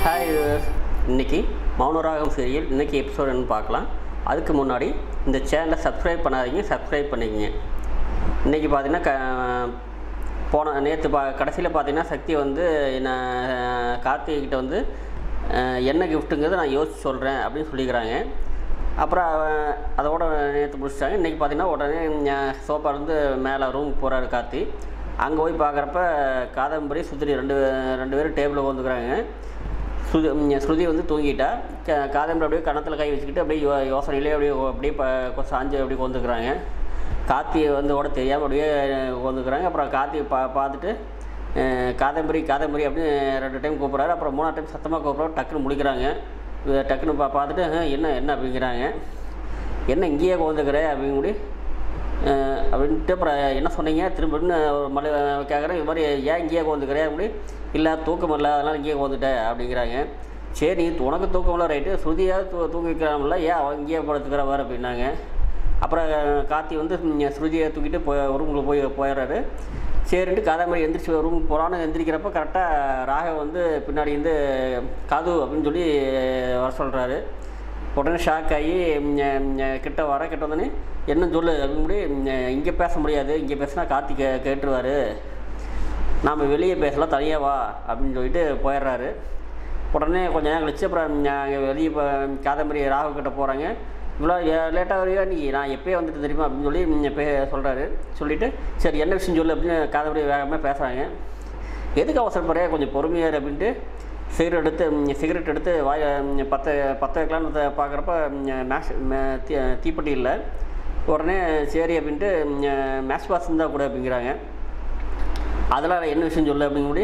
Hi இன்னைக்கு Mouna Ragam serial இன்னைக்கு episode என்னன்னு பார்க்கலாம் அதுக்கு முன்னாடி இந்த சேனலை சப்ஸ்கிரைப் பண்ணாதீங்க சப்ஸ்கிரைப் பண்ணிக்கங்க இன்றைக்கி பார்த்தீங்கன்னா க போன நேற்று பா கடைசியில் பார்த்தீங்கன்னா சக்தி வந்து என்ன கார்த்திகை கிட்ட வந்து அஹ், என்ன கிஃப்ட்டுங்கிறத நான் யோசிச்சு சொல்கிறேன் அப்படின்னு சொல்லிக்கிறாங்க அப்புறம் அவன் அதோட நேற்று முடிச்சிட்டாங்க இன்றைக்கி பார்த்தீங்கன்னா உடனே சோஃபா இருந்து மேலே ரூமுக்கு போகிறாரு கார்த்தி அங்கே போய் பார்க்குறப்ப காதம்பரி சுத்திரி ரெண்டு ரெண்டு பேரும் டேபிளில் வந்துக்கிறாங்க ஸ்ருதி ம், ஸ்ருதி வந்து தூங்கிட்டா க- காதம்பரி அப்படியே கணத்தில் கை வச்சுக்கிட்டு அப்படியே யோ யோசனையிலே அப்படியே அப்படியே ப கொ- சாஞ்சு அப்படியே வந்துக்கிறாங்க கார்த்தி வந்து கூட தெரியாமல் அப்படியே வந்துக்கிறாங்க அப்புறம் கார்த்தி பா பார்த்துட்டு அஹ், காதம்பரி காதம்பரி அப்படின்னு ரெண்டு டைம் கூப்பிட்றாரு அப்புறம் மூணாவது டைம் சத்தமாக கூப்பிட்றாரு டக்குன்னு முடிக்கிறாங்க இவ டக்குன்னு பா பார்த்துட்டு "அஹ், என்ன என்ன அப்படிங்கிறாங்க என்ன இங்கேயே வந்துக்கிற அப்படிங்கூடி அஹ் அப்படின்ட்டு அப்புறம் என்ன சொன்னீங்க திரும்பன்னு ஒரு மலை கேட்குறேன் இது மாதிரி ஏன் இங்கேயே வந்துக்கிறேன் அப்படி இல்லை தூக்கம் இல்லை அதனால் இங்கேயே வந்துட்டேன் அப்படிங்கிறாங்க சரி நீ உனக்கு தூக்கம் இல்லை ரைட்டு ஸ்ருதியாக தூ தூங்கி வைக்கிறாங்கல்ல ஏன் அவன் இங்கேயே படுத்துக்கிறவர் அப்படின்னாங்க அப்புறம் கார்த்தி வந்து ம், ஸ்ருதியை தூக்கிட்டு போய் ரூமுக்குள்ள போய் போயிடுறாரு சரின்ட்டு காதாமரி எந்திரிச்சு ரூமுக்கு போகிறான்னு எந்திரிக்கிறப்ப கரெக்டாக ராக வந்து பின்னாடி வந்து காது அப்படின்னு சொல்லி வர சொல்கிறாரு உடனே ஷாக் ஆகி ம், ம், கிட்ட வர கிட்ட வந்தோடனே என்ன சொல்லு அப்படி இங்கே பேச முடியாது இங்கே பேசினா கார்த்தி கே கேட்டுருவார் நாம் வெளியே பேசலாம் தனியாக வா அப்படின்னு சொல்லிட்டு போயிடுறாரு உடனே கொஞ்ச நேரம் கழிச்சு அப்புறம் அங்கே வெளியே இப்போ காதம்பரி ராகு கிட்ட போகிறாங்க இவ்வளோ லேட்டாக வரையா நீ நான் எப்பயே வந்துட்டு தெரியுமா அப்படின்னு சொல்லி ம், பே சொல்கிறாரு சொல்லிவிட்டு சரி என்ன விஷயம் சொல்லு அப்படின்னு காதம்பரி வேகமாக பேசுகிறாங்க எதுக்கு அவசரப்படுற கொஞ்சம் பொறுமையாரு அப்படின்ட்டு சிகரெட் எடுத்து ம், சிகரெட் எடுத்து வாய ம், பற்ற பற்ற வைக்கலான்னு பார்க்குறப்ப மேஷ் மே- தீ தீப்பெட்டி இல்லை உடனே சரி அப்படின்ட்டு மேஷ் பாஸ் இருந்தால் கூட அப்படிங்கிறாங்க அதெல்லாம் என்ன விஷயம் சொல்லு அப்படிங்கும்படி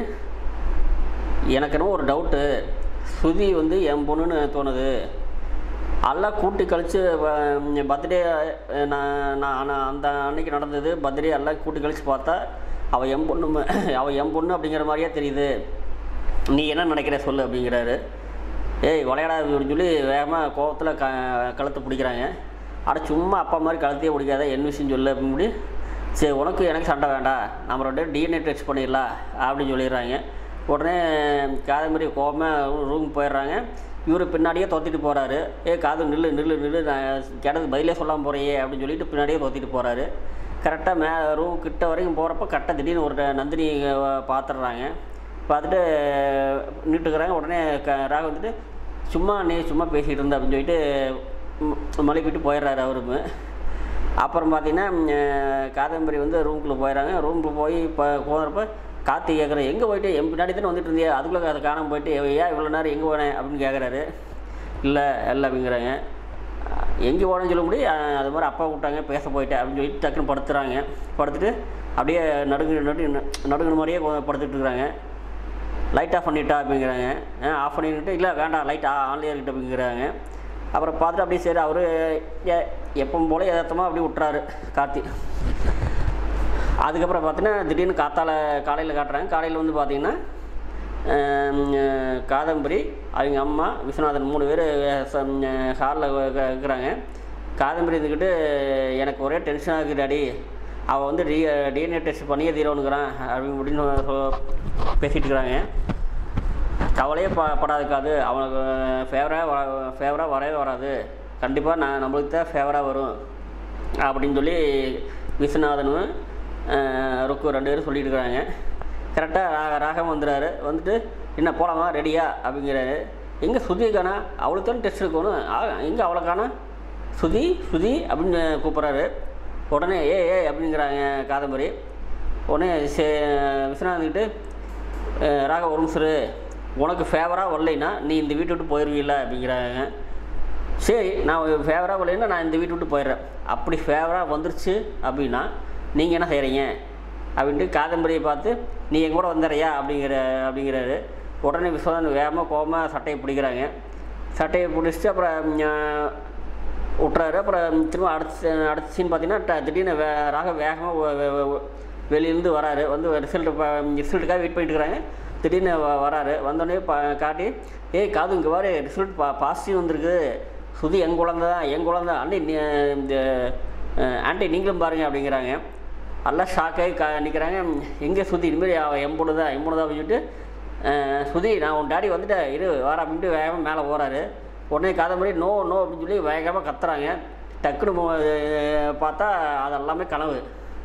எனக்கு என்னமோ ஒரு டவுட்டு ஸ்ருதி வந்து என் பொண்ணுன்னு தோணுது எல்லாம் கூட்டி கழித்து பர்த்டே நான் நான் நான் அந்த அன்னைக்கு நடந்தது பர்த்டே எல்லாம் கூட்டி கழித்து பார்த்தா அவள் என் பொண்ணு ம- அவள் என் பொண்ணு அப்படிங்கிற மாதிரியே தெரியுது நீ என்ன நினைக்கிற சொல்லு அப்படிங்கிறாரு ஏய் விளையாடாது அப்படின்னு சொல்லி வேகமாக கோவத்தில் க கழுத்தை பிடிக்கிறாங்க அட சும்மா அப்பா மாதிரி கழுத்தையே பிடிக்காத என்ன விஷயம் சொல்லு அப்படின்னு சரி உனக்கு எனக்கு சண்டை வேண்டாம் நம்ம ரெண்டு டிஎன்ஏ டெஸ்ட் பண்ணிடலாம் அப்படின்னு சொல்லிடுறாங்க உடனே காதம்பரி கோவமாக ரூமுக்கு போயிடுறாங்க இவர் பின்னாடியே தொத்திட்டு போகிறாரு ஏ காது நில்லு நில்லு நில்லு நான் கிடது பதிலே சொல்லாமல் போகிறையே அப்படின்னு சொல்லிட்டு பின்னாடியே தொத்திட்டு போகிறாரு கரெக்டாக மே ரூம் கிட்ட வரைக்கும் போகிறப்ப கரெக்டாக திடீர்னு ஒரு நந்தினி பார்த்துடுறாங்க பார்த்துட்டு நின்றுக்கிறாங்க உடனே க ராக வந்துட்டு சும்மா நீ சும்மா பேசிகிட்டு இருந்த அப்படின்னு சொல்லிட்டு ம், மழுப்பிட்டு போயிடுறாரு அவரும் அப்புறம் பார்த்தீங்கன்னா ம், காதம்பரி வந்து ரூமுக்குள்ளே போயிடறாங்க ரூமுக்கு போய் இப்போ போகிறப்ப கார்த்தி கேட்குறேன் எங்கே போயிட்டு என் பின்னாடி தானே வந்துட்டு இருந்தியா அதுக்குள்ளே அதை காணாமல் போயிட்டு ஏன் இவ்வளோ நேரம் எங்கே போனேன் அப்படின்னு கேட்குறாரு இல்லை இல்லை அப்படிங்கிறாங்க எங்கே போனேன்னு சொல்ல முடியும் அஹ், அது மாதிரி அப்பா கூப்பிட்டாங்க பேச போயிட்டேன் அப்படின்னு சொல்லிட்டு டக்குன்னு படுத்துறாங்க படுத்துட்டு அப்படியே நடுங்கு நடு நடுங்கிற மாதிரியே கொ- படுத்துட்டு இருக்கிறாங்க லைட் ஆஃப் பண்ணிட்டா அப்படிங்கிறாங்க ஆஃப் பண்ணிட்டு இல்லை வேண்டாம் லைட் ஆன்லேயே இருக்கட்டும் அப்படிங்கிறாங்க அப்புறம் பார்த்துட்டு அப்படியே சரி அவர் எப்பவும் போல யதார்த்தமாக அப்படியே விட்டுறாரு கார்த்தி அதுக்கப்புறம் பார்த்தீங்கன்னா திடீர்னு காத்தால காலையில் காட்டுறாங்க காலையில் வந்து பார்த்தீங்கன்னா ஆம், காதம்பரி அவங்க அம்மா விஸ்வநாதன் மூணு பேர் ஹாலில் இருக்கிறாங்க காதம்பரி இருந்துக்கிட்டு எனக்கு ஒரே டென்ஷனாக இருக்குது டாடி அவள் வந்து டி டிஎன்ஏ டெஸ்ட் பண்ணியே தீரவனுங்கிறான் அப்படின்னு அப்படின்னு சொ- பேசிகிட்டு இருக்கிறாங்க கவலையே ப படாதுக்காது அவனுக்கு ஃபேவராக வ ஃபேவராக வரவே வராது கண்டிப்பாக நான் நம்மளுக்கு தான் ஃபேவராக வரும் அப்படின்னு சொல்லி விஸ்வநாதனும் அஹ், ருக்கு ரெண்டு பேரும் சொல்லிட்டு இருக்கிறாங்க கரெக்டாக ரா ராகம் வந்துடுறாரு வந்துட்டு என்ன போகலாமா ரெடியா அப்படிங்கிறாரு எங்கே சுதி காணா அவளுக்கு தானே டெஸ்ட் இருக்கணும் எங்கே அவளை காணா சுதி சுதி அப்படின்னு கூப்பிட்றாரு உடனே ஏ ஏ அப்படிங்கிறாங்க காதம்பரி உடனே சே விஸ்வநாதன்கிட்ட அஹ் ராக ஒரு நிமிஷம் இரு. உனக்கு ஃபேவராக வரலைன்னா நீ இந்த வீட்டை விட்டு போயிடுவீல்ல அப்படிங்கிறாங்க சரி நான் ஃபேவராக வரலைன்னா நான் இந்த வீட்டை விட்டு போயிடுறேன் அப்படி ஃபேவராக வந்துருச்சு அப்படின்னா நீங்கள் என்ன செய்கிறீங்க அப்படின்ட்டு காதம்பரியை பார்த்து நீ என் கூட வந்துடுறியா அப்படிங்கிற அப்படிங்கிறாரு உடனே விஸ்வநாதன் வேகமாக கோபமாக சட்டையை பிடிக்கிறாங்க சட்டையை பிடிச்சிட்டு அப்புறம் ஞா- விட்றாரு அப்புறம் திரும்ப அடுத்த அடுத்த சீன் பார்த்தீங்கன்னா ட- திடீர்னு வே ராக வேகமாக வெளியிலேருந்து வராரு வந்து ரிசல்ட் ரிசல்ட்டுக்காக வெயிட் பண்ணிட்டு இருக்கிறாங்க திடீர்னு வ- வராரு வந்தோடனே பா காட்டி ஏய் காது இங்கே பாரு ரிசல்ட் பா பாசிட்டிவ் வந்திருக்கு சுதி என் குழந்தை தான் என் குழந்தை அண்ணி நீ- இந்த ஆண்டி நீங்களும் பாருங்க அப்படிங்கிறாங்க எல்லாம் ஷாக்காகி கா நிற்கிறாங்க எங்கே சுற்றி இனிமேல் அவள் எம்பொண்ணு தான் எம்பொண்ணு தான் அப்படின்னு சொல்லிட்டு அஹ் சுதி நான் உன் டாடி வந்துட்டேன் இரு வர அப்படின்ட்டு வேகமாக மேலே போகிறாரு உடனே காதம்பரி நோ நோ அப்படின்னு சொல்லி வேகமாக கத்துறாங்க டக்குன்னு மோ- அஹ் பார்த்தா அது எல்லாமே கனவு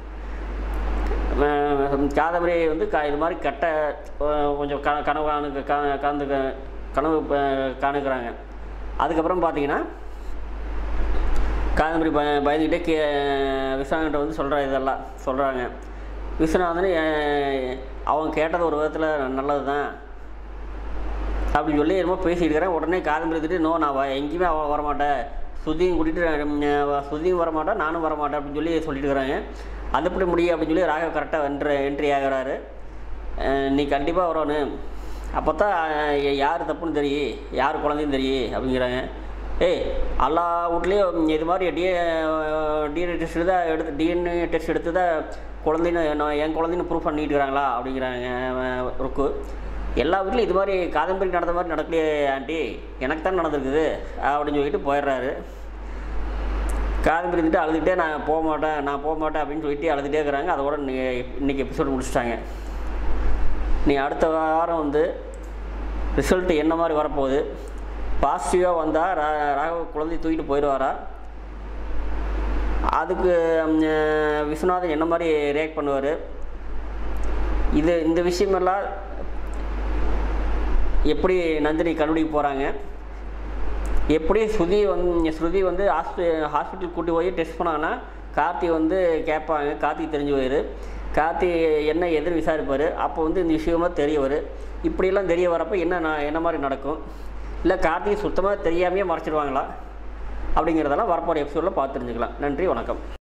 அஹ் காதம்பரி வந்து க இது மாதிரி கெட்ட அஹ் கொஞ்சம் க கனவு காணு க- கலந்து க- கனவு அஹ் காணுக்கிறாங்க அதுக்கப்புறம் பார்த்தீங்கன்னா காதம்பரி பய பயந்துக்கிட்டே கே விஸ்வநாதன்கிட்ட வந்து சொல்கிற இதெல்லாம் சொல்கிறாங்க விஸ்வநாதன் அஹ், அவங்க கேட்டது ஒரு விதத்தில் நல்லது தான் அப்படின்னு சொல்லி என்னமோ பேசிட்டு இருக்கிறேன் உடனே காதம்பரி திட்டு நோ நான் வ- எங்கேயுமே அவ வரமாட்டேன் சுதியும் கூட்டிகிட்டு சுதியும் வரமாட்டேன் நானும் வரமாட்டேன் அப்படின்னு சொல்லி சொல்லிட்டு இருக்கிறாங்க அது எப்படி முடியும் அப்படின்னு சொல்லி ராகவ் கரெக்டாக என்ட்ரி என்ட்ரி ஆகிறாரு அஹ், நீ கண்டிப்பாக வரணும் அப்போ தான் யார் தப்புன்னு தெரியும் யார் குழந்தைன்னு தெரியும் அப்படிங்கிறாங்க ஏய் எல்லா வீட்லேயும் இது மாதிரி டிஎ டிஎன்ஏ டெஸ்ட் தான் எடுத்து டிஎன்ஏ டெஸ்ட் எடுத்து தான் குழந்தைன்னு நான் என் குழந்தைன்னு ப்ரூஃப் பண்ணிட்டு இருக்கிறாங்களா அப்படிங்கிறாங்க அஹ், ருக்கு எல்லா வீட்லையும் இது மாதிரி காதம்பரி நடந்த மாதிரி நடக்கலையே ஆண்டி எனக்கு தான் நடந்திருக்குது அப்படின்னு சொல்லிட்டு போயிடுறாரு காதம்பரி இருந்துட்டு அழுதுகிட்டே நான் போக மாட்டேன் நான் போக மாட்டேன் அப்படின்னு சொல்லிட்டு அழுதுகிட்டே இருக்கிறாங்க அதோட இன்னைக்கு இன்னைக்கு எபிசோடு முடிச்சிட்டாங்க நீ அடுத்த வாரம் வந்து ரிசல்ட் என்ன மாதிரி வரப்போகுது பாசிட்டிவாக வந்தால் ரா ராகவ குழந்தை தூக்கிட்டு போயிடுவாரா அதுக்கு ம், அஹ், விஸ்வநாதன் என்ன மாதிரி ரியாக்ட் பண்ணுவார் இது இந்த விஷயமெல்லாம் எப்படி நந்தினி கண்டுபிடிக்க போகிறாங்க எப்படி ஸ்ருதி வந்து ஸ்ருதி வந்து ஹாஸ்பி ஹாஸ்பிட்டல் கூட்டி போய் டெஸ்ட் பண்ணாங்கன்னா கார்த்தி வந்து கேட்பாங்க கார்த்திக் தெரிஞ்சு போயிரு கார்த்தி என்ன எதுன்னு விசாரிப்பார் அப்போ வந்து இந்த விஷயமா தெரிய வரும் இப்படியெல்லாம் தெரிய வரப்போ என்ன நான் என்ன மாதிரி நடக்கும் இல்லை கார்த்திக் சுத்தமாக தெரியாமையே மறைச்சிடுவாங்களா அப்படிங்கிறதெல்லாம் வரப்போகிற எபிசோடில் பார்த்து தெரிஞ்சுக்கலாம் நன்றி வணக்கம்